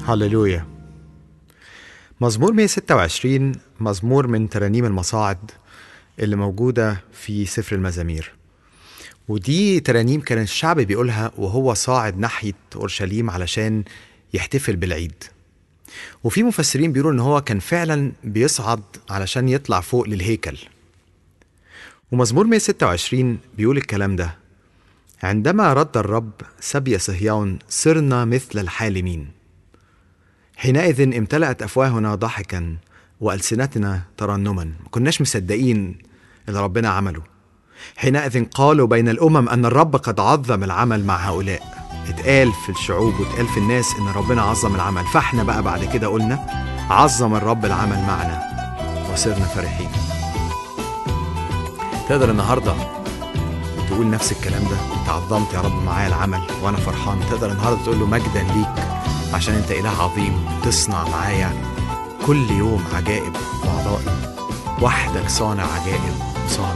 هللويا مزمور 126 مزمور من ترانيم المصاعد اللي موجودة في سفر المزامير ودي ترانيم كان الشعب بيقولها وهو صاعد ناحية أورشليم علشان يحتفل بالعيد وفي مفسرين بيقولوا ان هو كان فعلا بيصعد علشان يطلع فوق للهيكل ومزمور 126 بيقول الكلام ده عندما رد الرب سبي صهيون صرنا مثل الحالمين حينئذ امتلأت أفواهنا ضحكا وألسنتنا ترنما ما كناش مصدقين اللي ربنا عمله حينئذ قالوا بين الأمم أن الرب قد عظم العمل مع هؤلاء اتقال في الشعوب واتقال في الناس ان ربنا عظم العمل فاحنا بقى بعد كده قلنا عظم الرب العمل معنا وصرنا فرحين تقدر النهارده تقول نفس الكلام ده انت عظمت يا رب معايا العمل وانا فرحان تقدر النهارده تقول له مجدا ليك عشان انت اله عظيم تصنع معايا كل يوم عجائب واعضائي وحدك صانع عجائب وصانع